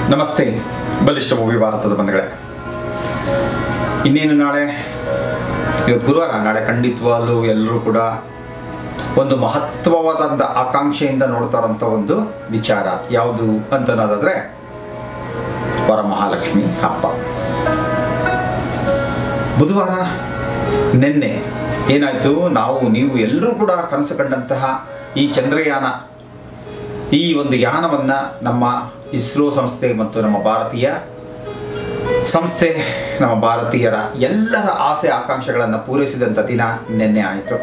ನಮಸ್ತೆ ಬಲಿಷ್ಠ ಮೂವಿ ಭಾರತದ ಬಂಧುಗಳೇ ಇನ್ನೇನು ನಾಳೆ ಇವತ್ತು ಗುರುವಾರ ನಾಳೆ ಖಂಡಿತವಾಗ್ಲೂ ಎಲ್ಲರೂ ಕೂಡ ಒಂದು ಮಹತ್ವವಾದಂಥ ಆಕಾಂಕ್ಷೆಯಿಂದ ನೋಡ್ತಾ ಇರೋಂಥ ಒಂದು ವಿಚಾರ ಯಾವುದು ಅಂತ ಅನ್ನೋದಾದ್ರೆ ವರಮಹಾಲಕ್ಷ್ಮಿ ಹಬ್ಬ ಬುಧವಾರ ನಿನ್ನೆ ಏನಾಯಿತು ನಾವು ನೀವು ಎಲ್ಲರೂ ಕೂಡ ಕನಸು ಕಂಡಂತಹ ಈ ಚಂದ್ರಯಾನ ಈ ಒಂದು ಯಾನವನ್ನು ನಮ್ಮ ಇಸ್ರೋ ಸಂಸ್ಥೆ ಮತ್ತು ನಮ್ಮ ಭಾರತೀಯ ಸಂಸ್ಥೆ ನಮ್ಮ ಭಾರತೀಯರ ಎಲ್ಲರ ಆಸೆ ಆಕಾಂಕ್ಷೆಗಳನ್ನು ಪೂರೈಸಿದಂಥ ದಿನ ನಿನ್ನೆ ಆಯಿತು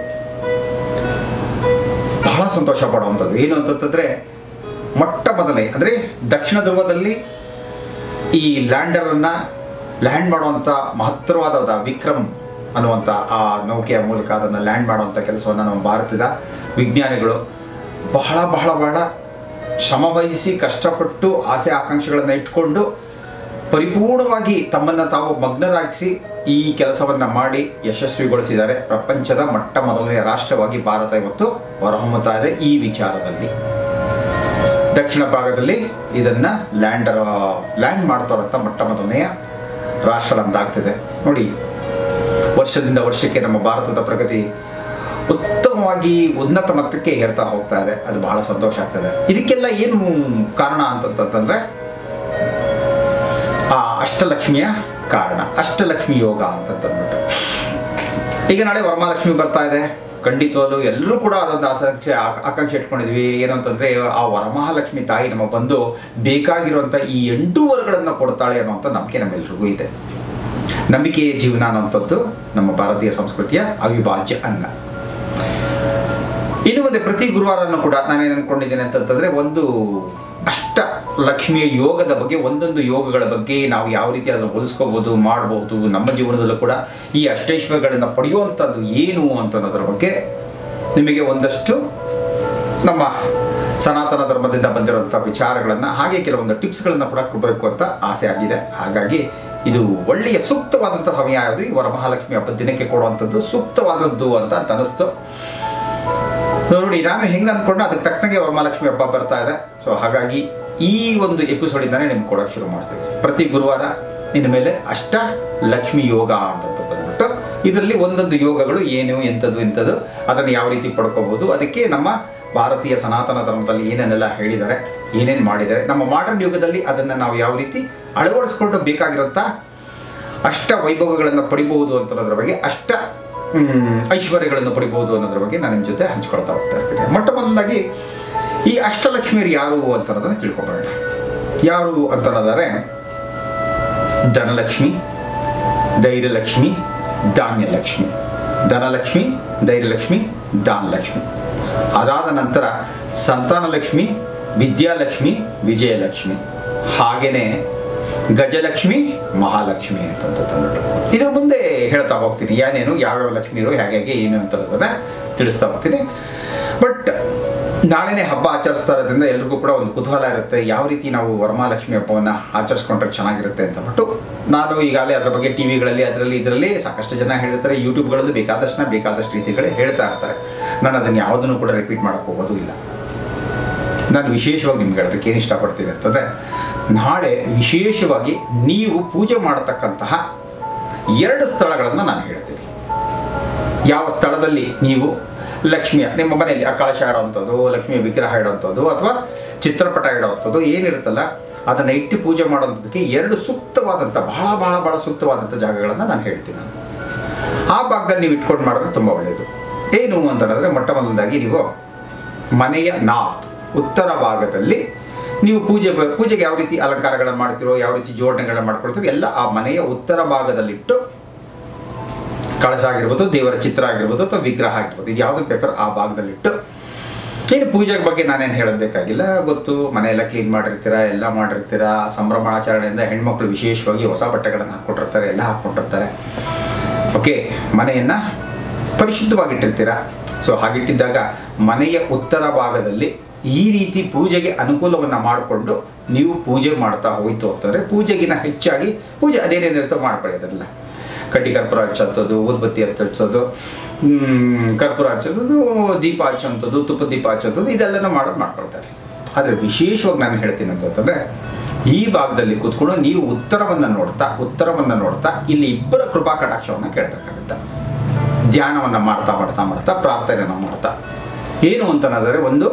ಬಹಳ ಸಂತೋಷ ಪಡುವಂಥದ್ದು ಏನು ಅಂತಂತಂದರೆ ಮೊಟ್ಟ ಮೊದಲೇ ಅಂದರೆ ದಕ್ಷಿಣ ಧ್ರುವದಲ್ಲಿ ಈ ಲ್ಯಾಂಡರನ್ನು ಲ್ಯಾಂಡ್ ಮಾಡುವಂಥ ಮಹತ್ತರವಾದ ವಿಕ್ರಮ್ ಅನ್ನುವಂಥ ಆ ನೌಕೆಯ ಮೂಲಕ ಅದನ್ನು ಲ್ಯಾಂಡ್ ಮಾಡುವಂಥ ಕೆಲಸವನ್ನು ನಮ್ಮ ಭಾರತದ ವಿಜ್ಞಾನಿಗಳು ಬಹಳ ಬಹಳ ಬಹಳ ಶ್ರಮವಹಿಸಿ ಕಷ್ಟಪಟ್ಟು ಆಸೆ ಆಕಾಂಕ್ಷೆಗಳನ್ನು ಇಟ್ಕೊಂಡು ಪರಿಪೂರ್ಣವಾಗಿ ತಮ್ಮನ್ನು ತಾವು ಮಗ್ನರಾಗಿಸಿ ಈ ಕೆಲಸವನ್ನು ಮಾಡಿ ಯಶಸ್ವಿಗೊಳಿಸಿದ್ದಾರೆ ಪ್ರಪಂಚದ ಮೊಟ್ಟ ಮೊದಲನೆಯ ರಾಷ್ಟ್ರವಾಗಿ ಭಾರತ ಇವತ್ತು ಹೊರಹೊಮ್ಮುತ್ತಾ ಇದೆ ಈ ವಿಚಾರದಲ್ಲಿ ದಕ್ಷಿಣ ಭಾಗದಲ್ಲಿ ಇದನ್ನ ಲ್ಯಾಂಡರ್ ಲ್ಯಾಂಡ್ ಮಾಡ್ತಾರಂತ ಮೊಟ್ಟ ಮೊದಲನೆಯ ರಾಷ್ಟ್ರ ನಮ್ದಾಗ್ತಿದೆ ನೋಡಿ ವರ್ಷದಿಂದ ವರ್ಷಕ್ಕೆ ನಮ್ಮ ಭಾರತದ ಪ್ರಗತಿ ಉತ್ತಮವಾಗಿ ಉನ್ನತ ಮಟ್ಟಕ್ಕೆ ಏರ್ತಾ ಹೋಗ್ತಾ ಇದೆ ಅದು ಬಹಳ ಸಂತೋಷ ಆಗ್ತದೆ ಇದಕ್ಕೆಲ್ಲ ಏನು ಕಾರಣ ಅಂತಂತಂದ್ರೆ ಆ ಅಷ್ಟಲಕ್ಷ್ಮಿಯ ಕಾರಣ ಅಷ್ಟಲಕ್ಷ್ಮಿ ಯೋಗ ಅಂತಂದ್ಬಿಟ್ಟು ಈಗ ನಾಳೆ ವರಮಹಾಲಕ್ಷ್ಮಿ ಬರ್ತಾ ಇದೆ ಖಂಡಿತವಾಗ್ಲೂ ಎಲ್ಲರೂ ಕೂಡ ಅದೊಂದು ಆಕಾಂಕ್ಷೆ ಆಕಾಂಕ್ಷೆ ಇಟ್ಕೊಂಡಿದ್ವಿ ಏನು ಅಂತಂದ್ರೆ ಆ ವರಮಹಾಲಕ್ಷ್ಮಿ ತಾಯಿ ನಮ್ಮ ಬಂದು ಬೇಕಾಗಿರುವಂಥ ಈ ಎಂಟು ವರಗಳನ್ನು ಕೊಡ್ತಾಳೆ ಅನ್ನುವಂಥ ನಂಬಿಕೆ ನಮ್ಮೆಲ್ರಿಗೂ ಇದೆ ನಂಬಿಕೆಯ ಜೀವನ ಅನ್ನುವಂಥದ್ದು ನಮ್ಮ ಭಾರತೀಯ ಸಂಸ್ಕೃತಿಯ ಅವಿಭಾಜ್ಯ ಅಂಗ ಇನ್ನು ಮುಂದೆ ಪ್ರತಿ ಗುರುವಾರನೂ ಕೂಡ ನಾನೇನು ಅನ್ಕೊಂಡಿದ್ದೇನೆ ಅಂತಂತಂದ್ರೆ ಒಂದು ಅಷ್ಟ ಲಕ್ಷ್ಮಿಯ ಯೋಗದ ಬಗ್ಗೆ ಒಂದೊಂದು ಯೋಗಗಳ ಬಗ್ಗೆ ನಾವು ಯಾವ ರೀತಿ ಅದನ್ನು ಹೋಲಿಸ್ಕೋಬಹುದು ಮಾಡಬಹುದು ನಮ್ಮ ಜೀವನದಲ್ಲೂ ಕೂಡ ಈ ಅಷ್ಟೈಶ್ವರ್ಯಗಳನ್ನು ಪಡೆಯುವಂಥದ್ದು ಏನು ಅಂತ ಅನ್ನೋದ್ರ ಬಗ್ಗೆ ನಿಮಗೆ ಒಂದಷ್ಟು ನಮ್ಮ ಸನಾತನ ಧರ್ಮದಿಂದ ಬಂದಿರುವಂಥ ವಿಚಾರಗಳನ್ನು ಹಾಗೆ ಕೆಲವೊಂದು ಟಿಪ್ಸ್ಗಳನ್ನು ಕೂಡ ಕೊಡಬೇಕು ಅಂತ ಆಸೆ ಆಗಿದೆ ಹಾಗಾಗಿ ಇದು ಒಳ್ಳೆಯ ಸೂಕ್ತವಾದಂಥ ಸಮಯ ಯಾವುದು ಈ ವರಮಹಾಲಕ್ಷ್ಮಿ ಹಬ್ಬದ ದಿನಕ್ಕೆ ಕೊಡುವಂಥದ್ದು ಸೂಕ್ತವಾದದ್ದು ಅಂತ ಅಂತ ಅನಿಸ್ತು ನೋಡಿ ನಾನು ಹೆಂಗೆ ಅಂದ್ಕೊಂಡು ಅದಕ್ಕೆ ತಕ್ಕನಾಗೆ ವರಮಹಾಲಕ್ಷ್ಮಿ ಹಬ್ಬ ಬರ್ತಾ ಇದೆ ಸೊ ಹಾಗಾಗಿ ಈ ಒಂದು ಎಪಿಸೋಡಿಂದಾನೇ ನಿಮ್ಗೆ ಕೊಡೋಕೆ ಶುರು ಮಾಡ್ತೀವಿ ಪ್ರತಿ ಗುರುವಾರ ಇನ್ನು ಮೇಲೆ ಅಷ್ಟ ಲಕ್ಷ್ಮಿ ಯೋಗ ಅಂತ ಬಂದ್ಬಿಟ್ಟು ಇದರಲ್ಲಿ ಒಂದೊಂದು ಯೋಗಗಳು ಏನು ಎಂಥದ್ದು ಎಂಥದ್ದು ಅದನ್ನು ಯಾವ ರೀತಿ ಪಡ್ಕೋಬಹುದು ಅದಕ್ಕೆ ನಮ್ಮ ಭಾರತೀಯ ಸನಾತನ ಧರ್ಮದಲ್ಲಿ ಏನೇನೆಲ್ಲ ಹೇಳಿದ್ದಾರೆ ಏನೇನು ಮಾಡಿದ್ದಾರೆ ನಮ್ಮ ಮಾಡರ್ನ್ ಯುಗದಲ್ಲಿ ಅದನ್ನು ನಾವು ಯಾವ ರೀತಿ ಅಳವಡಿಸ್ಕೊಂಡು ಬೇಕಾಗಿರೋಂಥ ಅಷ್ಟ ವೈಭವಗಳನ್ನು ಪಡಿಬಹುದು ಅಂತನ್ನೋದ್ರ ಬಗ್ಗೆ ಅಷ್ಟ ಹ್ಮ್, ಐಶ್ವರ್ಯಗಳನ್ನು ಪಡಿಬಹುದು ಅನ್ನೋದ್ರ ಬಗ್ಗೆ ನಾನು ನಿಮ್ಮ ಜೊತೆ ಹಂಚ್ಕೊಳ್ತಾ ಹೋಗ್ತಾ ಇರ್ತೀನಿ ಮೊಟ್ಟ ಮೊದಲಾಗಿ ಈ ಅಷ್ಟಲಕ್ಷ್ಮಿಯರು ಯಾರು ಅಂತ ಅನ್ನೋದನ್ನು ತಿಳ್ಕೊಬೋಣ ಯಾರು ಅಂತ ಅನ್ನೋದಾರೆ ಧನಲಕ್ಷ್ಮಿ ಧೈರ್ಯಲಕ್ಷ್ಮಿ ಧಾನ್ಯಲಕ್ಷ್ಮಿ ಧನಲಕ್ಷ್ಮಿ ಧೈರ್ಯಲಕ್ಷ್ಮಿ ದಾನಲಕ್ಷ್ಮಿ ಅದಾದ ನಂತರ ಸಂತಾನಲಕ್ಷ್ಮಿ ವಿದ್ಯಾಲಕ್ಷ್ಮಿ ವಿಜಯಲಕ್ಷ್ಮಿ ಹಾಗೇನೆ ಗಜಲಕ್ಷ್ಮಿ ಮಹಾಲಕ್ಷ್ಮಿ ಅಂತ ತಂದ್ಬಿಟ್ಟು ಇದ್ರ ಮುಂದೆ ಹೇಳ್ತಾ ಹೋಗ್ತೀನಿ ಏನೇನು ಯಾವ್ಯಾವ ಲಕ್ಷ್ಮಿರು ಹೇಗೆ ಹೇಗೆ ಏನು ಅಂತ ಅನ್ನೋದನ್ನ ತಿಳಿಸ್ತಾ ಹೋಗ್ತೀನಿ ಬಟ್ ನಾಳೆನೇ ಹಬ್ಬ ಆಚರಿಸ್ತಾ ಇರೋದ್ರಿಂದ ಎಲ್ರಿಗೂ ಕೂಡ ಒಂದು ಕುತೂಹಲ ಇರುತ್ತೆ ಯಾವ ರೀತಿ ನಾವು ವರಮಹಾಲಕ್ಷ್ಮಿ ಹಬ್ಬವನ್ನು ಆಚರಿಸ್ಕೊಂಡ್ರೆ ಚೆನ್ನಾಗಿರುತ್ತೆ ಅಂತ ಬಿಟ್ಟು ನಾನು ಈಗಾಗಲೇ ಅದರ ಬಗ್ಗೆ ಟಿ ವಿಗಳಲ್ಲಿ ಅದರಲ್ಲಿ ಇದರಲ್ಲಿ ಸಾಕಷ್ಟು ಜನ ಹೇಳ್ತಾರೆ ಯೂಟ್ಯೂಬ್ಗಳಲ್ಲಿ ಬೇಕಾದಷ್ಟು ಬೇಕಾದಷ್ಟು ರೀತಿಗಳೇ ಹೇಳ್ತಾ ಇರ್ತಾರೆ ನಾನು ಅದನ್ನು ಯಾವುದನ್ನು ಕೂಡ ರಿಪೀಟ್ ಮಾಡೋಕ್ಕೆ ಹೋಗೋದು ಇಲ್ಲ ನಾನು ವಿಶೇಷವಾಗಿ ನಿಮ್ಗೆ ಹೇಳೋದಕ್ಕೆ ಏನು ಇಷ್ಟಪಡ್ತೀನಿ ಅಂತಂದರೆ ನಾಳೆ ವಿಶೇಷವಾಗಿ ನೀವು ಪೂಜೆ ಮಾಡತಕ್ಕಂತಹ ಎರಡು ಸ್ಥಳಗಳನ್ನು ನಾನು ಹೇಳ್ತೀನಿ ಯಾವ ಸ್ಥಳದಲ್ಲಿ ನೀವು ಲಕ್ಷ್ಮಿಯ ನಿಮ್ಮ ಮನೆಯಲ್ಲಿ ಆ ಕಳಶ ಇಡೋವಂಥದ್ದು ಲಕ್ಷ್ಮಿಯ ವಿಗ್ರಹ ಇಡೋವಂಥದ್ದು ಅಥವಾ ಚಿತ್ರಪಟ ಇಡೋವಂಥದ್ದು ಏನಿರುತ್ತಲ್ಲ ಅದನ್ನು ಇಟ್ಟು ಪೂಜೆ ಮಾಡೋಂಥದ್ದಕ್ಕೆ ಎರಡು ಸೂಕ್ತವಾದಂಥ ಬಹಳ ಬಹಳ ಬಹಳ ಸೂಕ್ತವಾದಂಥ ಜಾಗಗಳನ್ನು ನಾನು ಹೇಳ್ತೀನಿ ನಾನು ಆ ಭಾಗದಲ್ಲಿ ನೀವು ಇಟ್ಕೊಂಡು ಮಾಡಿದ್ರೆ ತುಂಬ ಒಳ್ಳೆಯದು ಏನು ಅಂತಂದರೆ ಮೊಟ್ಟ ಮೊದಲದಾಗಿ ನೀವು ಮನೆಯ ನಾರ್ತ್ ಉತ್ತರ ಭಾಗದಲ್ಲಿ ನೀವು ಪೂಜೆ ಪೂಜೆಗೆ ಯಾವ ರೀತಿ ಅಲಂಕಾರಗಳನ್ನು ಮಾಡ್ತಿರೋ ಯಾವ ರೀತಿ ಜೋಡಣೆಗಳನ್ನು ಮಾಡ್ಕೊಳ್ತೀರೋ ಎಲ್ಲ ಆ ಮನೆಯ ಉತ್ತರ ಭಾಗದಲ್ಲಿಟ್ಟು ಕಳಶ ಆಗಿರ್ಬೋದು ದೇವರ ಚಿತ್ರ ಆಗಿರ್ಬೋದು ಅಥವಾ ವಿಗ್ರಹ ಆಗಿರ್ಬೋದು ಇದು ಯಾವುದನ್ನು ಬೇಕಾದ್ರೂ ಆ ಭಾಗದಲ್ಲಿಟ್ಟು ಏನು ಪೂಜೆ ಬಗ್ಗೆ ನಾನೇನು ಹೇಳೋದು ಬೇಕಾಗಿಲ್ಲ ಗೊತ್ತು ಮನೆಯೆಲ್ಲ ಕ್ಲೀನ್ ಮಾಡಿರ್ತೀರ ಎಲ್ಲ ಮಾಡಿರ್ತೀರ ಸಂಭ್ರಮಾಚರಣೆಯಿಂದ ಹೆಣ್ಮಕ್ಳು ವಿಶೇಷವಾಗಿ ಹೊಸ ಬಟ್ಟೆಗಳನ್ನು ಹಾಕ್ಕೊಂಡಿರ್ತಾರೆ ಎಲ್ಲ ಹಾಕ್ಕೊಂಡಿರ್ತಾರೆ ಓಕೆ ಮನೆಯನ್ನು ಪರಿಶುದ್ಧವಾಗಿಟ್ಟಿರ್ತೀರ ಸೊ ಹಾಗಿಟ್ಟಿದ್ದಾಗ ಮನೆಯ ಉತ್ತರ ಭಾಗದಲ್ಲಿ ಈ ರೀತಿ ಪೂಜೆಗೆ ಅನುಕೂಲವನ್ನು ಮಾಡಿಕೊಂಡು ನೀವು ಪೂಜೆ ಮಾಡ್ತಾ ಹೋಯ್ತು ಅಂತಂದರೆ ಪೂಜೆಗಿನ ಹೆಚ್ಚಾಗಿ ಪೂಜೆ ಅದೇನೇನಿರುತ್ತೋ ಮಾಡ್ಕೊಳ್ಳಿ ಅದನ್ನೆಲ್ಲ ಕಡ್ಡಿ ಕರ್ಪೂರ ಹಚ್ಚೋದು ಊದ್ಬತ್ತಿ ಹಚ್ಚೋದು ಹ್ಮ್, ಕರ್ಪೂರ ಹಚ್ಚೋದು ದೀಪ ಹಚ್ಚೋಂಥದ್ದು ತುಪ್ಪ ದೀಪ ಹಚ್ಚೋದು ಇದೆಲ್ಲನೂ ಮಾಡೋದು ಮಾಡ್ಕೊಳ್ತಾರೆ ಆದರೆ ವಿಶೇಷವಾಗಿ ನಾನು ಹೇಳ್ತೀನಿ ಅಂತಂದರೆ ಈ ಭಾಗದಲ್ಲಿ ಕೂತ್ಕೊಂಡು ನೀವು ಉತ್ತರವನ್ನು ನೋಡ್ತಾ ಉತ್ತರವನ್ನು ನೋಡ್ತಾ ಇಲ್ಲಿ ಇಬ್ಬರ ಕೃಪಾ ಕಟಾಕ್ಷವನ್ನು ಕೇಳಬೇಕಾಗುತ್ತೆ ಧ್ಯಾನವನ್ನು ಮಾಡ್ತಾ ಮಾಡ್ತಾ ಮಾಡ್ತಾ ಪ್ರಾರ್ಥನೆಯನ್ನು ಮಾಡ್ತಾ ಏನು ಅಂತಂದರೆ ಒಂದು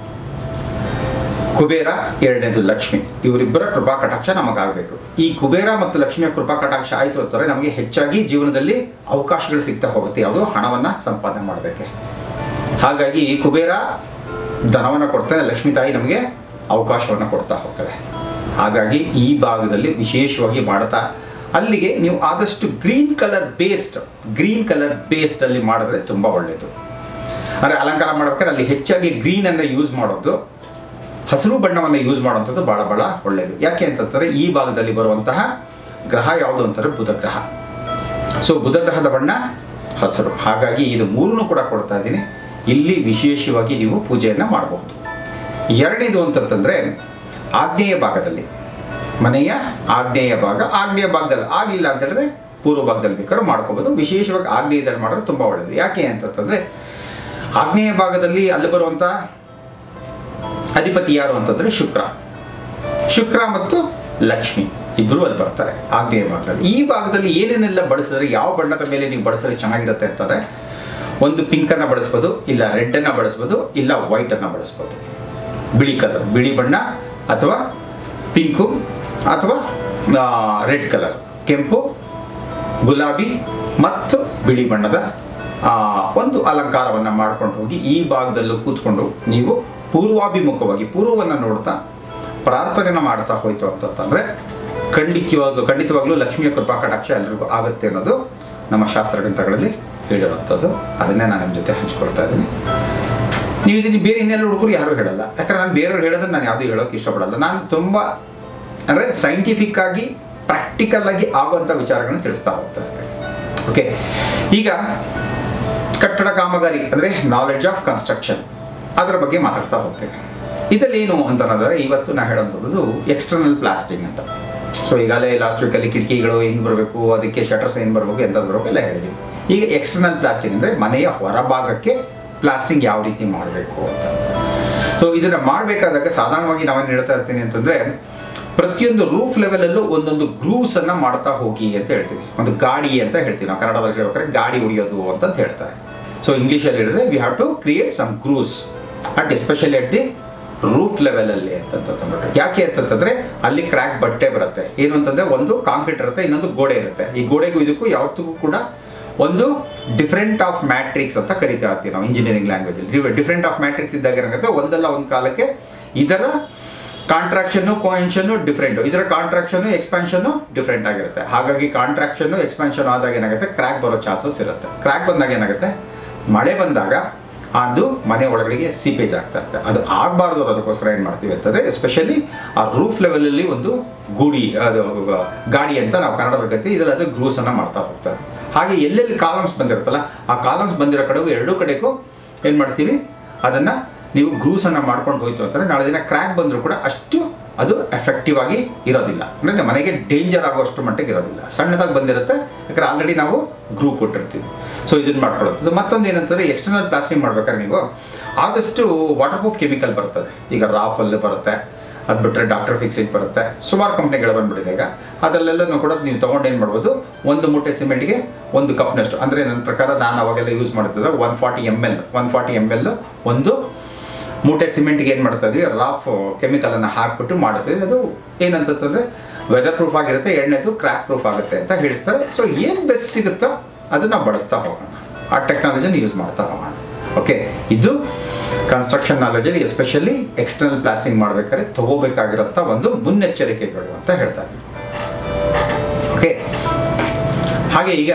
ಕುಬೇರ ಎರಡನೇದು ಲಕ್ಷ್ಮಿ ಇವರಿಬ್ಬರ ಕೃಪಾ ಕಟಾಕ್ಷ ನಮಗಾಗಬೇಕು ಈ ಕುಬೇರ ಮತ್ತು ಲಕ್ಷ್ಮಿಯ ಕೃಪಾ ಕಟಾಕ್ಷ ಆಯಿತು ಅಂತಂದರೆ ನಮಗೆ ಹೆಚ್ಚಾಗಿ ಜೀವನದಲ್ಲಿ ಅವಕಾಶಗಳು ಸಿಗ್ತಾ ಹೋಗುತ್ತೆ ಯಾವುದು ಹಣವನ್ನು ಸಂಪಾದನೆ ಮಾಡೋದಕ್ಕೆ ಹಾಗಾಗಿ ಈ ಕುಬೇರ ಧನವನ್ನು ಕೊಡ್ತಾನೆ ಲಕ್ಷ್ಮೀ ತಾಯಿ ನಮಗೆ ಅವಕಾಶವನ್ನು ಕೊಡ್ತಾ ಹೋಗ್ತಾಳೆ ಹಾಗಾಗಿ ಈ ಭಾಗದಲ್ಲಿ ವಿಶೇಷವಾಗಿ ಮಾಡ್ತಾ ಅಲ್ಲಿಗೆ ನೀವು ಆದಷ್ಟು green colour based green colour based ಅಲ್ಲಿ ಮಾಡಿದ್ರೆ ತುಂಬ ಒಳ್ಳೆಯದು ಅಂದರೆ ಅಲಂಕಾರ ಮಾಡ್ಬೇಕಾದ್ರೆ ಅಲ್ಲಿ ಹೆಚ್ಚಾಗಿ ಗ್ರೀನನ್ನು ಯೂಸ್ ಮಾಡೋದು ಹಸಿರು ಬಣ್ಣವನ್ನು ಯೂಸ್ ಮಾಡುವಂಥದ್ದು ಭಾಳ ಭಾಳ ಒಳ್ಳೆಯದು ಯಾಕೆ ಅಂತಂದರೆ ಈ ಭಾಗದಲ್ಲಿ ಬರುವಂತಹ ಗ್ರಹ ಯಾವುದು ಅಂತಾರೆ ಬುಧ ಗ್ರಹ ಸೊ ಬುಧ ಗ್ರಹದ ಬಣ್ಣ ಹಸಿರು ಹಾಗಾಗಿ ಇದು ಮೂರನ್ನು ಕೂಡ ಕೊಡ್ತಾ ಇದ್ದೀನಿ ಇಲ್ಲಿ ವಿಶೇಷವಾಗಿ ನೀವು ಪೂಜೆಯನ್ನು ಮಾಡಬಹುದು ಎರಡನೇದು ಅಂತಂತಂದರೆ ಆಗ್ನೇಯ ಭಾಗದಲ್ಲಿ ಮನೆಯ ಆಗ್ನೇಯ ಭಾಗ ಆಗ್ನೇಯ ಭಾಗದಲ್ಲಿ ಆಗಲಿಲ್ಲ ಅಂತ ಹೇಳಿದ್ರೆ ಪೂರ್ವ ಭಾಗದಲ್ಲಿ ಬೇಕಾದ್ರೂ ಮಾಡ್ಕೋಬೋದು ವಿಶೇಷವಾಗಿ ಆಗ್ನೇಯದಲ್ಲಿ ಮಾಡಿದ್ರೆ ತುಂಬ ಒಳ್ಳೆಯದು ಯಾಕೆ ಅಂತಂತಂದರೆ ಆಗ್ನೇಯ ಭಾಗದಲ್ಲಿ ಅಲ್ಲಿ ಬರುವಂಥ ಅಧಿಪತಿ ಯಾರು ಅಂತಂದರೆ ಶುಕ್ರ ಶುಕ್ರ ಮತ್ತು ಲಕ್ಷ್ಮಿ ಇಬ್ಬರು ಅಲ್ಲಿ ಬರ್ತಾರೆ ಆಗ್ನೇಯ ಭಾಗದಲ್ಲಿ ಈ ಭಾಗದಲ್ಲಿ ಏನೇನೆಲ್ಲ ಬಳಸಿದ್ರೆ ಯಾವ ಬಣ್ಣದ ಮೇಲೆ ನೀವು ಬಳಸಿದ್ರೆ ಚೆನ್ನಾಗಿರುತ್ತೆ ಅಂತಂದರೆ ಒಂದು ಪಿಂಕನ್ನು ಬಳಸ್ಬೋದು ಇಲ್ಲ ರೆಡ್ಡನ್ನು ಬಳಸ್ಬೋದು ಇಲ್ಲ ವೈಟನ್ನು ಬಳಸ್ಬೋದು ಬಿಳಿ ಕಲರ್ ಬಿಳಿ ಬಣ್ಣ ಅಥವಾ ಪಿಂಕು ಅಥವಾ ರೆಡ್ ಕಲರ್ ಕೆಂಪು ಗುಲಾಬಿ ಮತ್ತು ಬಿಳಿ ಬಣ್ಣದ ಆ, ಒಂದು ಅಲಂಕಾರವನ್ನು ಮಾಡ್ಕೊಂಡು ಹೋಗಿ ಈ ಭಾಗದಲ್ಲೂ ಕೂತ್ಕೊಂಡು ನೀವು ಪೂರ್ವಾಭಿಮುಖವಾಗಿ ಪೂರ್ವವನ್ನು ನೋಡ್ತಾ ಪ್ರಾರ್ಥನೆನ ಮಾಡ್ತಾ ಹೋಯ್ತು ಅಂತಂತಂದರೆ ಖಂಡಿತವಾಗ ಖಂಡಿತವಾಗ್ಲೂ ಲಕ್ಷ್ಮಿಯ ಕೃಪಾ ಕಟಾಕ್ಷ ಎಲ್ರಿಗೂ ಆಗುತ್ತೆ ಅನ್ನೋದು ನಮ್ಮ ಶಾಸ್ತ್ರ ಗ್ರಂಥಗಳಲ್ಲಿ ಹೇಳಿರುವಂಥದ್ದು ಅದನ್ನೇ ನಾನು ನಿಮ್ಮ ಜೊತೆ ಹಂಚ್ಕೊಳ್ತಾ ಇದ್ದೀನಿ ನೀವು ಇದನ್ನು ಬೇರೆ ಇನ್ನೆಲ್ಲ ಹುಡುಗರು ಯಾರು ಹೇಳಲ್ಲ ಯಾಕಂದ್ರೆ ನಾನು ಬೇರೆಯವ್ರು ಹೇಳೋದನ್ನ ನಾನು ಯಾವುದೂ ಹೇಳೋಕೆ ಇಷ್ಟಪಡಲ್ಲ ನಾನು ತುಂಬ ಅಂದರೆ ಸೈಂಟಿಫಿಕ್ ಆಗಿ ಪ್ರಾಕ್ಟಿಕಲ್ ಆಗಿ ಆಗುವಂಥ ವಿಚಾರಗಳನ್ನ ತಿಳಿಸ್ತಾ ಹೋಗ್ತಾ ಇರ್ತೇನೆ ಓಕೆ ಈಗ ಕಟ್ಟಡ ಕಾಮಗಾರಿ ಅಂದರೆ ನಾಲೆಡ್ಜ್ ಆಫ್ ಕನ್ಸ್ಟ್ರಕ್ಷನ್ ಅದರ ಬಗ್ಗೆ ಮಾತಾಡ್ತಾ ಹೋಗ್ತೇನೆ ಇದರಲ್ಲಿ ಏನು ಅಂತ ಅನ್ನೋದಾದ್ರೆ ಇವತ್ತು ನಾ ಹೇಳೋಂಥದ್ದು ಎಕ್ಸ್ಟರ್ನಲ್ ಪ್ಲಾಸ್ಟಿಂಗ್ ಅಂತ ಸೊ ಈಗಾಗಲೇ ಲಾಸ್ಟ್ ವೀಕಲ್ಲಿ ಕಿಟಕಿಗಳು ಹೆಂಗೆ ಬರಬೇಕು ಅದಕ್ಕೆ ಶಟರ್ಸ್ ಏನು ಬರಬೇಕು ಎಂಥದ್ದು ಬರಬೇಕು ಎಲ್ಲ ಹೇಳಿದ್ದೀವಿ ಈಗ ಎಕ್ಸ್ಟರ್ನಲ್ ಪ್ಲಾಸ್ಟಿಂಗ್ ಅಂದರೆ ಮನೆಯ ಹೊರಭಾಗಕ್ಕೆ ಪ್ಲಾಸ್ಟಿಂಗ್ ಯಾವ ರೀತಿ ಮಾಡಬೇಕು ಅಂತ ಸೊ ಇದನ್ನು ಮಾಡಬೇಕಾದಾಗ ಸಾಧಾರಣವಾಗಿ ನಾವೇನು ಹೇಳ್ತಾ ಇರ್ತೀನಿ ಅಂತಂದರೆ ಪ್ರತಿಯೊಂದು ರೂಫ್ ಲೆವೆಲಲ್ಲೂ ಒಂದೊಂದು ಗ್ರೂವ್ಸ್ ಅನ್ನ ಮಾಡ್ತಾ ಹೋಗಿ ಅಂತ ಹೇಳ್ತೀವಿ ಒಂದು ಗಾಡಿ ಅಂತ ಹೇಳ್ತೀವಿ ನಾವು ಕನ್ನಡದಲ್ಲಿ ಹೇಳ್ಬೇಕಾದ್ರೆ ಗಾಡಿ ಹೊಡಿಯೋದು ಅಂತ ಹೇಳ್ತಾರೆ ಸೊ ಇಂಗ್ಲೀಷಲ್ಲಿ ಹೇಳಿದ್ರೆ we have to create some grooves at especially at the roof ಲೆವೆಲಲ್ಲಿ ಅಂತಂದ್ಬಿಟ್ಟು ಯಾಕೆ ಅಂತಂತಂದ್ರೆ ಅಲ್ಲಿ ಕ್ರ್ಯಾಕ್ ಬಟ್ಟೆ ಬರುತ್ತೆ ಏನು ಅಂತಂದ್ರೆ ಒಂದು ಕಾಂಕ್ರೀಟ್ ಇರುತ್ತೆ ಇನ್ನೊಂದು ಗೋಡೆ ಇರುತ್ತೆ ಈ ಗೋಡೆಗೂ ಇದಕ್ಕೂ ಯಾವತ್ತಿಗೂ ಕೂಡ ಒಂದು ಡಿಫ್ರೆಂಟ್ ಆಫ್ ಮ್ಯಾಟ್ರಿಕ್ಸ್ ಅಂತ ಕರಿತಾ ಇರ್ತೀವಿ ನಾವು ಇಂಜಿನಿಯರಿಂಗ್ ಲ್ಯಾಂಗ್ವೇಜಲ್ಲಿ ಡಿಫ್ರೆಂಟ್ ಆಫ್ ಮ್ಯಾಟ್ರಿಕ್ಸ್ ಇದ್ದಾಗ ಏನಾಗುತ್ತೆ ಒಂದಲ್ಲ ಒಂದು ಕಾಲಕ್ಕೆ ಇದರ ಕಾಂಟ್ರಾಕ್ಷನ್ನು ಕೋಯಿನ್ಷನ್ನು ಡಿಫ್ರೆಂಟು ಇದರ ಕಾಂಟ್ರಾಕ್ಷನ್ನು ಎಕ್ಸ್ಪಾನ್ಷನ್ನು ಡಿಫ್ರೆಂಟ್ ಆಗಿರುತ್ತೆ ಹಾಗಾಗಿ ಕಾಂಟ್ರಾಕ್ಷನ್ನು ಎಕ್ಸ್ಪಾನ್ಷನ್ ಆದಾಗ ಏನಾಗುತ್ತೆ ಕ್ರ್ಯಾಕ್ ಬರೋ ಚಾನ್ಸಸ್ ಇರುತ್ತೆ ಕ್ರ್ಯಾಕ್ ಬಂದಾಗ ಏನಾಗುತ್ತೆ ಮಳೆ ಬಂದಾಗ ಅದು ಮನೆ ಒಳಗಡೆಗೆ ಸೀಪೇಜ್ ಆಗ್ತಾ ಇರುತ್ತೆ ಅದು ಆಗಬಾರ್ದು ಅದಕ್ಕೋಸ್ಕರ ಏನು ಮಾಡ್ತೀವಿ ಅಂತಂದರೆ ಎಸ್ಪೆಷಲಿ ಆ ರೂಫ್ ಲೆವೆಲಲ್ಲಿ ಒಂದು ಗೂಡಿ ಅದು ಗಾಡಿ ಅಂತ ನಾವು ಕನ್ನಡದಲ್ಲಿ ಕರಿತೀವಿ ಇದರಲ್ಲಿ ಅದು ಗ್ರೂಸನ್ನು ಮಾಡ್ತಾ ಹೋಗ್ತಾರೆ ಹಾಗೆ ಎಲ್ಲೆಲ್ಲಿ ಕಾಲಮ್ಸ್ ಬಂದಿರುತ್ತಲ್ಲ ಆ ಕಾಲಮ್ಸ್ ಬಂದಿರೋ ಕಡೆಗೂ ಎರಡೂ ಕಡೆಗೂ ಏನು ಮಾಡ್ತೀವಿ ಅದನ್ನು ನೀವು ಗ್ರೂಸನ್ನು ಮಾಡ್ಕೊಂಡು ಹೋಯ್ತು ಅಂತಂದರೆ ನಾಳೆ ದಿನ ಕ್ರ್ಯಾಕ್ ಬಂದರೂ ಕೂಡ ಅಷ್ಟು ಅದು ಎಫೆಕ್ಟಿವ್ ಆಗಿ ಇರೋದಿಲ್ಲ ಅಂದರೆ ಮನೆಗೆ ಡೇಂಜರ್ ಆಗುವಷ್ಟು ಮಟ್ಟಿಗೆ ಇರೋದಿಲ್ಲ ಸಣ್ಣದಾಗಿ ಬಂದಿರುತ್ತೆ ಯಾಕಂದ್ರೆ ಆಲ್ರೆಡಿ ನಾವು ಗ್ರೂ ಕೊಟ್ಟಿರ್ತೀವಿ ಸೊ ಇದನ್ನು ಮಾಡ್ಕೊಳ್ಳೋದು ಮತ್ತೊಂದು ಏನಂತಂದರೆ ಎಕ್ಸ್ಟರ್ನಲ್ ಪ್ಲಾಸ್ಟಿಂಗ್ ಮಾಡ್ಬೇಕಾದ್ರೆ ನೀವು ಆದಷ್ಟು ವಾಟರ್ ಪ್ರೂಫ್ ಕೆಮಿಕಲ್ ಬರ್ತದೆ ಈಗ ರಾಫಲ್ ಬರುತ್ತೆ ಅದು ಬಿಟ್ಟರೆ ಡಾಕ್ಟರ್ ಫಿಕ್ಸಿಂಗ್ ಬರುತ್ತೆ ಸುಮಾರು ಕಂಪ್ನಿಗಳು ಬಂದ್ಬಿಟ್ಟಿದೆ ಈಗ ಅದರಲ್ಲೆಲ್ಲನೂ ಕೂಡ ನೀವು ತೊಗೊಂಡು ಏನು ಮಾಡ್ಬೋದು ಒಂದು ಮೂಟೆ ಸಿಮೆಂಟ್ಗೆ ಒಂದು ಕಪ್ನಷ್ಟು ಅಂದರೆ ನನ್ನ ಪ್ರಕಾರ ನಾನು ಅವಾಗೆಲ್ಲ ಯೂಸ್ ಮಾಡ್ತಿದ್ದೆ one forty M L one forty M L ಒಂದು ಮೂಟೆ ಸಿಮೆಂಟ್ಗೆ ಏನು ಮಾಡ್ತಾ ಇದ್ವಿ ರಾಫ್ ಕೆಮಿಕಲನ್ನು ಹಾಕ್ಬಿಟ್ಟು ಮಾಡ್ತೀವಿ ಅದು ಏನಂತಂದರೆ ವೆದರ್ ಪ್ರೂಫ್ ಆಗಿರುತ್ತೆ ಎಣ್ಣೆದು ಕ್ರ್ಯಾಕ್ ಪ್ರೂಫ್ ಆಗುತ್ತೆ ಅಂತ ಹೇಳ್ತಾರೆ ಸೊ ಏನು ಬೆಸ್ಟ್ ಸಿಗುತ್ತೋ ಅದನ್ನು ನಾವು ಬಳಸ್ತಾ ಹೋಗೋಣ ಆ ಟೆಕ್ನಾಲಜಿನ ಯೂಸ್ ಮಾಡ್ತಾ ಹೋಗೋಣ ಓಕೆ ಇದು ಕನ್ಸ್ಟ್ರಕ್ಷನ್ ನಾಲೆಜಲ್ಲಿ ಎಸ್ಪೆಷಲಿ ಎಕ್ಸ್ಟರ್ನಲ್ ಪ್ಲಾಸ್ಟಿಂಗ್ ಮಾಡಬೇಕಾದ್ರೆ ತಗೋಬೇಕಾಗಿರೋಂಥ ಒಂದು ಮುನ್ನೆಚ್ಚರಿಕೆಗಳು ಅಂತ ಹೇಳ್ತಾ ಇದ್ದೀವಿ ಓಕೆ ಹಾಗೆ ಈಗ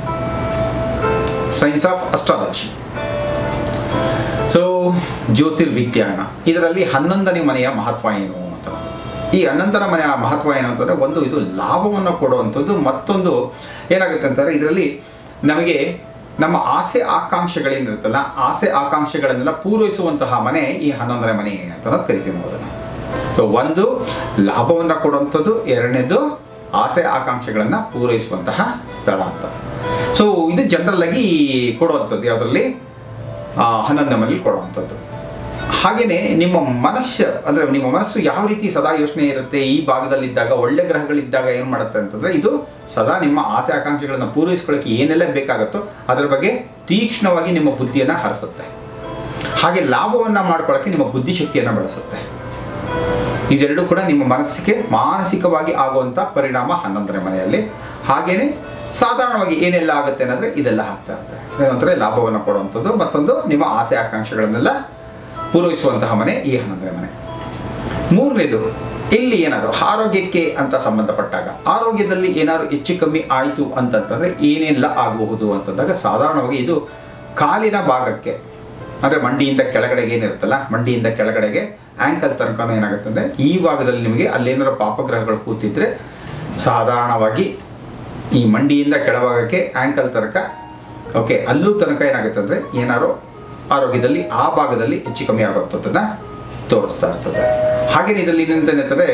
ಸೈನ್ಸ್ ಆಫ್ ಅಸ್ಟ್ರಾಲಜಿ ಸೊ ಜ್ಯೋತಿರ್ವಿಜ್ಞಾನ ಇದರಲ್ಲಿ ಹನ್ನೊಂದನೇ ಮನೆಯ ಮಹತ್ವ ಏನು ಅಂತ ಈ ಹನ್ನೊಂದರ ಮನೆಯ ಮಹತ್ವ ಏನು ಅಂತಂದರೆ ಒಂದು ಇದು ಲಾಭವನ್ನು ಕೊಡುವಂಥದ್ದು ಮತ್ತೊಂದು ಏನಾಗುತ್ತೆ ಅಂತಂದರೆ ಇದರಲ್ಲಿ ನಮಗೆ ನಮ್ಮ ಆಸೆ ಆಕಾಂಕ್ಷೆಗಳೇನಿರುತ್ತಲ್ಲ ಆಸೆ ಆಕಾಂಕ್ಷೆಗಳನ್ನೆಲ್ಲ ಪೂರೈಸುವಂತಹ ಮನೆ ಈ ಹನ್ನೊಂದನೇ ಮನೆ ಅಂತ ಅನ್ನೋದು ಕರಿತೀವಿ ನಾವು ಅದನ್ನು ಸೊ ಒಂದು ಲಾಭವನ್ನು ಕೊಡುವಂಥದ್ದು ಎರಡನೇದು ಆಸೆ ಆಕಾಂಕ್ಷೆಗಳನ್ನು ಪೂರೈಸುವಂತಹ ಸ್ಥಳ ಅಂತ ಸೊ ಇದು ಜನರಲ್ ಆಗಿ ಕೊಡುವಂಥದ್ದು ಯಾವುದರಲ್ಲಿ ಹನ್ನೊಂದನೇ ಮನೇಲಿ ಕೊಡುವಂಥದ್ದು ಹಾಗೆಯೇ ನಿಮ್ಮ ಮನಸ್ಸು ಅಂದರೆ ನಿಮ್ಮ ಮನಸ್ಸು ಯಾವ ರೀತಿ ಸದಾ ಯೋಚನೆ ಇರುತ್ತೆ ಈ ಭಾಗದಲ್ಲಿದ್ದಾಗ ಒಳ್ಳೆ ಗ್ರಹಗಳಿದ್ದಾಗ ಏನು ಮಾಡುತ್ತೆ ಅಂತಂದರೆ ಇದು ಸದಾ ನಿಮ್ಮ ಆಸೆ ಆಕಾಂಕ್ಷೆಗಳನ್ನು ಪೂರೈಸ್ಕೊಳ್ಳೋಕ್ಕೆ ಏನೆಲ್ಲ ಬೇಕಾಗುತ್ತೋ ಅದರ ಬಗ್ಗೆ ತೀಕ್ಷ್ಣವಾಗಿ ನಿಮ್ಮ ಬುದ್ಧಿಯನ್ನು ಹರಿಸುತ್ತೆ ಹಾಗೆ ಲಾಭವನ್ನು ಮಾಡ್ಕೊಳ್ಳೋಕ್ಕೆ ನಿಮ್ಮ ಬುದ್ಧಿಶಕ್ತಿಯನ್ನು ಬಳಸುತ್ತೆ ಇದೆರಡೂ ಕೂಡ ನಿಮ್ಮ ಮನಸ್ಸಿಗೆ ಮಾನಸಿಕವಾಗಿ ಆಗುವಂಥ ಪರಿಣಾಮ ಹನ್ನೊಂದನೇ ಮನೆಯಲ್ಲಿ ಹಾಗೆಯೇ ಸಾಧಾರಣವಾಗಿ ಏನೆಲ್ಲ ಆಗುತ್ತೆ ಅನ್ನೋದ್ರೆ ಇದೆಲ್ಲ ಆಗ್ತಾ ಇರುತ್ತೆ ಏನಂದರೆ ಲಾಭವನ್ನು ಕೊಡುವಂಥದ್ದು ಮತ್ತೊಂದು ನಿಮ್ಮ ಆಸೆ ಆಕಾಂಕ್ಷೆಗಳನ್ನೆಲ್ಲ ಪೂರೈಸುವಂತಹ ಮನೆ ಈ ಹನ್ನೊಂದನೇ ಮನೆ ಮೂರನೇದು ಇಲ್ಲಿ ಏನಾದ್ರು ಆರೋಗ್ಯಕ್ಕೆ ಅಂತ ಸಂಬಂಧಪಟ್ಟಾಗ ಆರೋಗ್ಯದಲ್ಲಿ ಏನಾದ್ರು ಹೆಚ್ಚು ಕಮ್ಮಿ ಆಯಿತು ಅಂತಂತಂದರೆ ಏನೆಲ್ಲ ಆಗಬಹುದು ಅಂತಂದಾಗ ಸಾಧಾರಣವಾಗಿ ಇದು ಕಾಲಿನ ಭಾಗಕ್ಕೆ ಅಂದರೆ ಮಂಡಿಯಿಂದ ಕೆಳಗಡೆಗೆ ಏನಿರುತ್ತಲ್ಲ ಮಂಡಿಯಿಂದ ಕೆಳಗಡೆಗೆ ಆ್ಯಂಕಲ್ ತನಕ ಏನಾಗುತ್ತೆ ಅಂದರೆ ಈ ಭಾಗದಲ್ಲಿ ನಿಮಗೆ ಅಲ್ಲೇನಾದ್ರು ಪಾಪಗ್ರಹಗಳು ಕೂತಿದ್ರೆ ಸಾಧಾರಣವಾಗಿ ಈ ಮಂಡಿಯಿಂದ ಕೆಳಭಾಗಕ್ಕೆ ಆ್ಯಂಕಲ್ ತನಕ ಓಕೆ ಅಲ್ಲೂ ತನಕ ಏನಾಗುತ್ತೆ ಅಂದರೆ ಏನಾದ್ರು ಆರೋಗ್ಯದಲ್ಲಿ ಆ ಭಾಗದಲ್ಲಿ ಹೆಚ್ಚು ಕಮ್ಮಿ ಆಗುವಂಥದ್ದನ್ನು ತೋರಿಸ್ತಾ ಇರ್ತದೆ ಹಾಗೆಯೇ ಇದರಲ್ಲಿ ಏನಂತಂದರೆ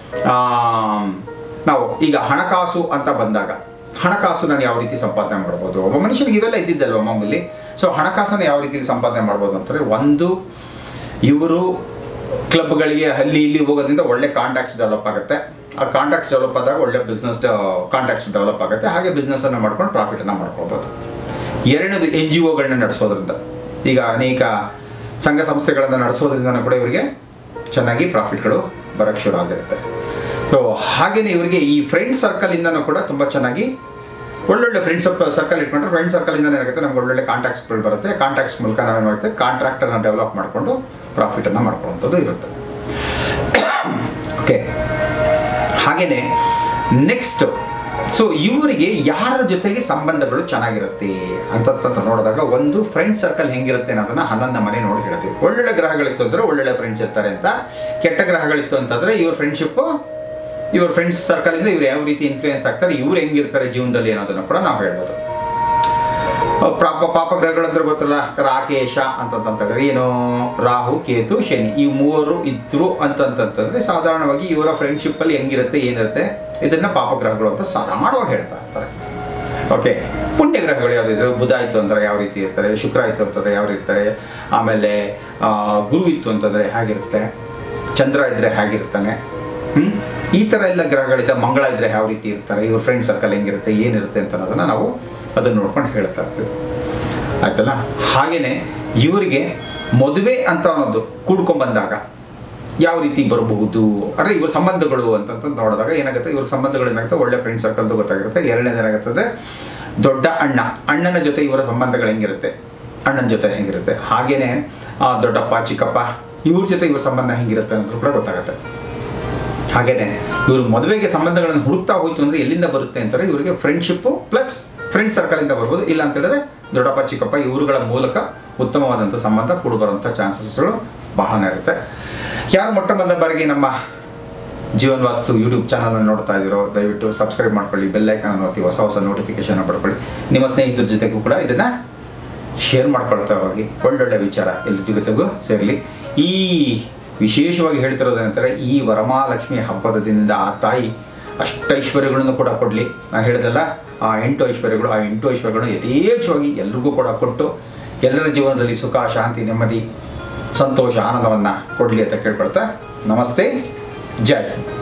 ನಾವು ಈಗ ಹಣಕಾಸು ಅಂತ ಬಂದಾಗ ಹಣಕಾಸು ನಾನು ಯಾವ ರೀತಿ ಸಂಪಾದನೆ ಮಾಡ್ಬೋದು ಒಬ್ಬ ಮನುಷ್ಯನಿಗೆ ಇವೆಲ್ಲ ಇದ್ದಿದ್ದಲ್ವ ಮಾಮೂಲಿ ಸೊ ಹಣಕಾಸನ್ನು ಯಾವ ರೀತಿ ಸಂಪಾದನೆ ಮಾಡ್ಬೋದು ಅಂತಂದರೆ ಒಂದು ಇವರು ಕ್ಲಬ್ಗಳಿಗೆ ಅಲ್ಲಿ ಇಲ್ಲಿ ಹೋಗೋದ್ರಿಂದ ಒಳ್ಳೆ ಕಾಂಟ್ಯಾಕ್ಟ್ಸ್ ಡೆವಲಪ್ ಆಗುತ್ತೆ ಆ ಕಾಂಟ್ಯಾಕ್ಟ್ಸ್ ಡೆವಲಪ್ ಆದಾಗ ಒಳ್ಳೆ ಬಿಸ್ನೆಸ್ ಕಾಂಟ್ಯಾಕ್ಟ್ಸ್ ಡೆವಲಪ್ ಆಗುತ್ತೆ ಹಾಗೆ ಬಿಸ್ನೆಸ್ಸನ್ನು ಮಾಡ್ಕೊಂಡು ಪ್ರಾಫಿಟನ್ನು ಮಾಡ್ಕೋಬೋದು ಎರಡನೇದು ಎನ್ ಜಿ ಒಗಳನ್ನ ನಡೆಸೋದ್ರಿಂದ ಈಗ ಅನೇಕ ಸಂಘ ಸಂಸ್ಥೆಗಳನ್ನು ನಡೆಸೋದ್ರಿಂದ ಕೂಡ ಇವರಿಗೆ ಚೆನ್ನಾಗಿ ಪ್ರಾಫಿಟ್ಗಳು ಬರೋಕ್ಕೆ ಶುರು ಆಗಿರುತ್ತೆ ಸೊ ಹಾಗೆಯೇ ಇವರಿಗೆ ಈ ಫ್ರೆಂಡ್ ಸರ್ಕಲಿಂದನೂ ಕೂಡ ತುಂಬ ಚೆನ್ನಾಗಿ ಒಳ್ಳೊಳ್ಳೆ ಫ್ರೆಂಡ್ಸ್ ಸರ್ಕಲ್ ಇಟ್ಕೊಂಡ್ರೆ ಫ್ರೆಂಡ್ ಸರ್ಕಲಿಂದ ಏನಾಗುತ್ತೆ ನಮ್ಗೆ ಒಳ್ಳೊಳ್ಳೆ ಕಾಂಟ್ಯಾಕ್ಟ್ಸ್ಗಳು ಬರುತ್ತೆ ಕಾಂಟ್ಯಾಕ್ಟ್ಸ್ ಮೂಲಕ ನಾವೇನು ಮಾಡುತ್ತೆ ಕಾಂಟ್ರಾಕ್ಟನ್ನು ಡೆವಲಪ್ ಮಾಡಿಕೊಂಡು ಪ್ರಾಫಿಟನ್ನು ಮಾಡ್ಕೊಳ್ಳುವಂಥದ್ದು ಇರುತ್ತೆ ಓಕೆ ಹಾಗೆಯೇ ನೆಕ್ಸ್ಟ್ ಸೊ ಇವರಿಗೆ ಯಾರ ಜೊತೆಗೆ ಸಂಬಂಧಗಳು ಚೆನ್ನಾಗಿರುತ್ತೆ ಅಂತ ನೋಡಿದಾಗ ಒಂದು ಫ್ರೆಂಡ್ ಸರ್ಕಲ್ ಹೆಂಗಿರುತ್ತೆ ಅನ್ನೋದನ್ನ ಹನ್ನೊಂದು ಮನೆ ನೋಡಿ ಹೇಳ್ತೀವಿ ಒಳ್ಳೊಳ್ಳೆ ಗ್ರಹಗಳಿತ್ತು ಅಂದರೆ ಒಳ್ಳೊಳ್ಳೆ ಫ್ರೆಂಡ್ಸ್ ಇರ್ತಾರೆ ಅಂತ ಕೆಟ್ಟ ಗ್ರಹಗಳಿತ್ತು ಅಂತಂದರೆ ಇವ್ರ ಫ್ರೆಂಡ್ಶಿಪ್ಪು ಇವ್ರ ಫ್ರೆಂಡ್ಸ್ ಸರ್ಕಲಿಂದ ಇವ್ರು ಯಾವ ರೀತಿ ಇನ್ಫ್ಲೂಯೆನ್ಸ್ ಆಗ್ತಾರೆ ಇವ್ರು ಹೆಂಗಿರ್ತಾರೆ ಜೀವನದಲ್ಲಿ ಅನ್ನೋದನ್ನು ಕೂಡ ನಾವು ಹೇಳ್ಬೋದು ಪಾಪ ಪಾಪಗ್ರಹಗಳಂದ್ರೆ ಗೊತ್ತಲ್ಲ ರಾಕೇಶ ಅಂತಂತಂದ್ರೆ ಏನು ರಾಹು ಕೇತು ಶನಿ ಈ ಮೂವರು ಇದ್ರು ಅಂತಂತಂತಂದ್ರೆ ಸಾಧಾರಣವಾಗಿ ಇವರ ಫ್ರೆಂಡ್ಶಿಪ್ಪಲ್ಲಿ ಹೆಂಗಿರುತ್ತೆ ಏನಿರುತ್ತೆ ಇದನ್ನ ಪಾಪಗ್ರಹಗಳು ಅಂತ ಸಾಧಾರಣವಾಗಿ ಹೇಳ್ತಾ ಇರ್ತಾರೆ ಓಕೆ ಪುಣ್ಯ ಗ್ರಹಗಳು ಯಾವುದಿದ್ರು ಬುಧ ಇತ್ತು ಅಂದ್ರೆ ಯಾವ ರೀತಿ ಇರ್ತಾರೆ ಶುಕ್ರ ಇತ್ತು ಅಂತಂದ್ರೆ ಯಾವ ರೀತಿ ಇರ್ತಾರೆ ಆಮೇಲೆ ಆ, ಗುರು ಇತ್ತು ಅಂತಂದ್ರೆ ಹೇಗಿರುತ್ತೆ ಚಂದ್ರ ಇದ್ರೆ ಹೇಗಿರ್ತಾನೆ ಹ್ಮ್ ಈ ಥರ ಎಲ್ಲ ಗ್ರಹಗಳಿದೆ ಮಂಗಳ ಇದ್ರೆ ಯಾವ ರೀತಿ ಇರ್ತಾರೆ ಇವ್ರ ಫ್ರೆಂಡ್ ಸರ್ಕಲ್ ಹೆಂಗಿರುತ್ತೆ ಏನಿರುತ್ತೆ ಅಂತ ಅನ್ನೋದನ್ನ ನಾವು ಅದನ್ನು ನೋಡ್ಕೊಂಡು ಹೇಳ್ತಾ ಇರ್ತೀವಿ ಆಯ್ತಲ್ಲ ಹಾಗೆಯೇ ಇವರಿಗೆ ಮದುವೆ ಅಂತ ಅನ್ನೋದು ಕೂಡ್ಕೊಂಡ್ಬಂದಾಗ ಯಾವ ರೀತಿ ಬರಬಹುದು ಅಂದರೆ ಇವ್ರ ಸಂಬಂಧಗಳು ಅಂತ ನೋಡಿದಾಗ ಏನಾಗುತ್ತೆ ಇವ್ರ ಸಂಬಂಧಗಳು ಏನಾಗುತ್ತೆ ಒಳ್ಳೆ ಫ್ರೆಂಡ್ ಸರ್ಕಲ್ದು ಗೊತ್ತಾಗಿರುತ್ತೆ ಎರಡನೇದು ಏನಾಗುತ್ತೆ ಅಂದರೆ ದೊಡ್ಡ ಅಣ್ಣ ಅಣ್ಣನ ಜೊತೆ ಇವರ ಸಂಬಂಧಗಳು ಹೆಂಗಿರುತ್ತೆ ಅಣ್ಣನ ಜೊತೆ ಹೆಂಗಿರುತ್ತೆ ಹಾಗೆಯೇ ಆ, ದೊಡ್ಡಪ್ಪ ಚಿಕ್ಕಪ್ಪ ಇವ್ರ ಜೊತೆ ಇವ್ರ ಸಂಬಂಧ ಹೆಂಗಿರುತ್ತೆ ಅನ್ನೋದು ಕೂಡ ಗೊತ್ತಾಗುತ್ತೆ ಹಾಗೇನೆ ಇವರು ಮದುವೆಗೆ ಸಂಬಂಧಗಳನ್ನು ಹುಡುಕ್ತಾ ಹೋಯ್ತು ಅಂದರೆ ಎಲ್ಲಿಂದ ಬರುತ್ತೆ ಅಂತಾರೆ ಇವರಿಗೆ ಫ್ರೆಂಡ್ಶಿಪ್ಪು ಪ್ಲಸ್ ಫ್ರೆಂಡ್ ಸರ್ಕಲಿಂದ ಬರ್ಬೋದು ಇಲ್ಲ ಅಂತ ಹೇಳಿದ್ರೆ ದೊಡ್ಡಪ್ಪ ಚಿಕ್ಕಪ್ಪ ಇವರುಗಳ ಮೂಲಕ ಉತ್ತಮವಾದಂಥ ಸಂಬಂಧ ಕೂಡು ಬರುವಂಥ ಚಾನ್ಸಸ್ಗಳು ಬಹಳ ಇರುತ್ತೆ ಯಾರು ಮೊಟ್ಟ ಮೊದಲ ಬಾರಿಗೆ ನಮ್ಮ ಜೀವನ್ ವಾಸ್ತು ಯೂಟ್ಯೂಬ್ ಚಾನಲ್ನ ನೋಡ್ತಾ ಇದ್ದೀರೋ ದಯವಿಟ್ಟು ಸಬ್ಸ್ಕ್ರೈಬ್ ಮಾಡ್ಕೊಳ್ಳಿ ಬೆಲ್ಲೈಕನ್ ನೋಡ್ತೀವಿ ಹೊಸ ಹೊಸ ನೋಟಿಫಿಕೇಶನ್ ಪಡ್ಕೊಳ್ಳಿ ನಿಮ್ಮ ಸ್ನೇಹಿತರ ಜೊತೆಗೂ ಕೂಡ ಇದನ್ನು ಶೇರ್ ಮಾಡ್ಕೊಳ್ತಾ ಹೋಗಿ ಒಳ್ಳೊಳ್ಳೆ ವಿಚಾರ ಎಲ್ಲರ ಜೊತೆಗೂ ಸೇರಲಿ ಈ ವಿಶೇಷವಾಗಿ ಹೇಳ್ತಿರೋದೇನಂತಾರೆ ಈ ವರಮಹಾಲಕ್ಷ್ಮಿ ಹಬ್ಬದ ದಿನದಿಂದ ಆ ತಾಯಿ ಅಷ್ಟೈಶ್ವರ್ಯಗಳನ್ನು ಕೂಡ ಕೊಡಲಿ ನಾನು ಹೇಳಿದಲ್ಲ ಆ ಎಂಟು ಐಶ್ವರ್ಯಗಳು ಆ ಎಂಟು ಐಶ್ವರ್ಯಗಳನ್ನು ಯಥೇಚ್ಛವಾಗಿ ಎಲ್ರಿಗೂ ಕೂಡ ಕೊಟ್ಟು ಎಲ್ಲರ ಜೀವನದಲ್ಲಿ ಸುಖ ಶಾಂತಿ ನೆಮ್ಮದಿ ಸಂತೋಷ ಆನಂದವನ್ನು ಕೊಡಲಿ ಅಂತ ಕೇಳ್ಕೊಳ್ತಾ ನಮಸ್ತೆ ಜೈ ಹಿಂದ್